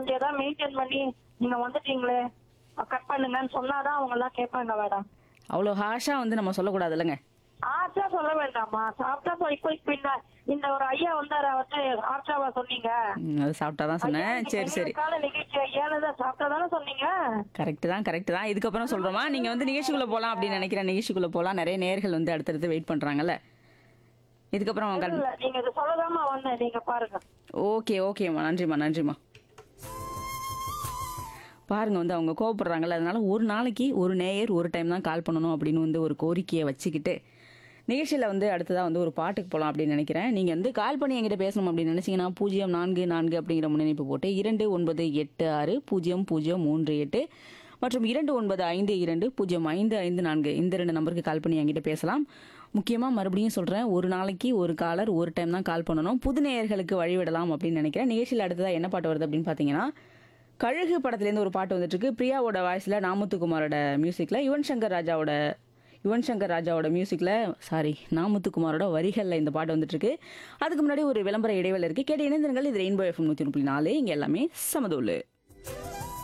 கொஞ்சம் ஏதாவது மெயின்டைன் பண்ணி நீங்க வந்துட்டீங்களே கட் பண்ணுங்கன்னு சொன்னாதான் அவங்க எல்லாம் கேட்பாங்க மேடம் அவ்வளோ ஹாஷாக வந்து நம்ம சொல்லக்கூடாது இல்லைங்க ஆச்சா சொல்ல வேண்டாமா சாப்பிட்டா சொல் இப்போ இப்ப இந்த இந்த ஒரு ஐயா வந்தாரு அவர்கிட்ட ஆச்சாவா சொன்னீங்க ம், அது சாப்பிட்டா தான் சொன்னேன் சரி சரி கால நிகழ்ச்சி ஐயானதான் சாப்பிட்டா தானே சொன்னீங்க கரெக்ட் தான் கரெக்ட் தான் இதுக்கப்புறம் சொல்கிறோமா நீங்கள் வந்து நிகழ்ச்சிக்குள்ளே போகலாம் அப்படின்னு நினைக்கிறேன் நிகழ்ச்சிக்குள்ளே போகலாம் நிறைய நேர்கள் வந்து அடுத்தடுத்து வெயிட் பண்ணுறாங்கல்ல இதுக்கப்புறம் கண் இல்ல நீங்க இது சொல்லதாமா வந்தேன் நீங்க பாருங்க ஓகே ஓகேம்மா நன்றிம்மா நன்றிம்மா பாருங்க வந்து அவங்க கோவப்படுறாங்கல்ல அதனால ஒரு நாளைக்கு ஒரு நேயர் ஒரு டைம் தான் கால் பண்ணணும் அப்படின்னு வந்து ஒரு கோரிக்கையை வச்சுக்கிட்டு நிகழ்ச்சியில் வந்து அடுத்ததாக வந்து ஒரு பாட்டுக்கு போகலாம் அப்படின்னு நினைக்கிறேன் நீங்கள் வந்து கால் பண்ணி என்கிட்ட பேசணும் அப்படின்னு நினச்சிங்கன்னா பூஜ்ஜியம் நான்கு நான்கு அப்படிங்கிற முன்னணிப்பு போட்டு இரண்டு ஒன்பது எட்டு ஆறு பூஜ்ஜியம் பூஜ்ஜியம் மூன்று எட்டு மற்றும் இரண்டு ஒன்பது ஐந்து இரண்டு பூஜ்ஜியம் ஐந்து ஐந்து நான்கு இந்த ரெண்டு நம்பருக்கு கால் பண்ணி என்கிட்ட பேசலாம் முக்கியமாக மறுபடியும் சொல்கிறேன் ஒரு நாளைக்கு ஒரு காலர் ஒரு டைம் தான் கால் பண்ணணும் புது நேயர்களுக்கு வழிவிடலாம் அப்படின்னு நினைக்கிறேன் நிகழ்ச்சியில் அடுத்ததாக என்ன பாட்டு வருது அப்படின்னு பார்த்தீங்கன்னா கழுகு படத்துலேருந்து ஒரு பாட்டு வந்துட்டு இருக்கு பிரியாவோட வாய்ஸில் நாமுத்துக்குமாரோட மியூசிக்கில் யுவன் சங்கர் ராஜாவோட யுவன் சங்கர் ராஜாவோட மியூசிக்கில் சாரி நாமுத்துக்குமாரோட வரிகளில் இந்த பாட்டு வந்துட்டு இருக்கு அதுக்கு முன்னாடி ஒரு விளம்பர இடைவேளை இருக்கு கேட்டு இணைந்திருங்கள் இது ரெயின்போ எஃப்எம் நூற்றி முப்பத்தி நாலு இங்கே எல்லாமே சமதூள்